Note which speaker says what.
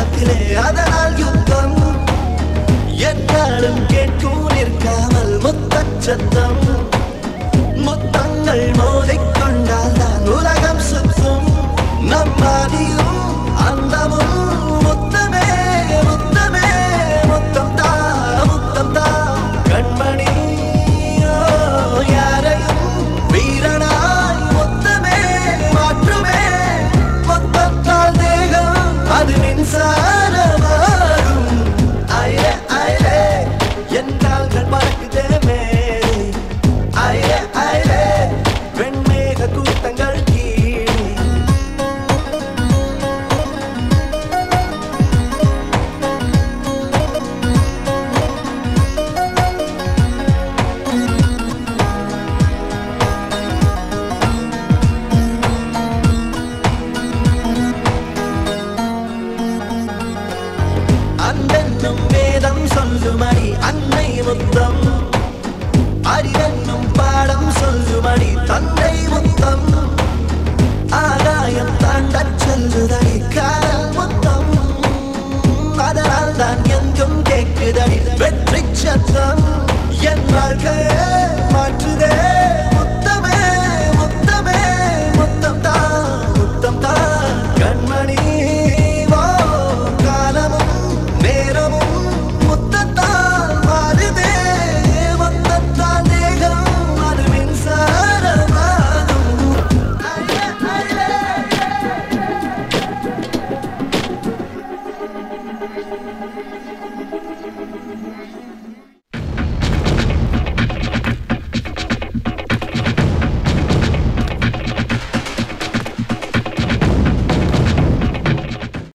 Speaker 1: ஆகாசத்திலே அதனால் யுத்தம் என்னாலும் கேட்கும் நிற்காமல் முத்தச்சத்தம் முத்தங்கள் மோதிக்கொண்டால் தான் உலகம் சுத்தும் நம்மாதியும் அந்தமும் முத்தமே முத்தமே முத்தம் தா முத்தம் தா கண்மணி ஓ, யாரையும் வீரனாய் முத்தமே மாற்றுமே முத்தத்தால் தேகம் அது மின்சாரமாகும் அயலே அயலே என்றால் கண் பறக்குதே மேலே அயலே அயலே வெண்மேக கூட்டங்கள் கீழே அன்பென்னும் வேதம் சொல்லுமடி அன்னை முத்தம் அறிவென்னும் பாடம் சொல்லுமடி தந்தை முத்தம் ஆகாயம் தாண்டச் சொல்லுதடி காலம்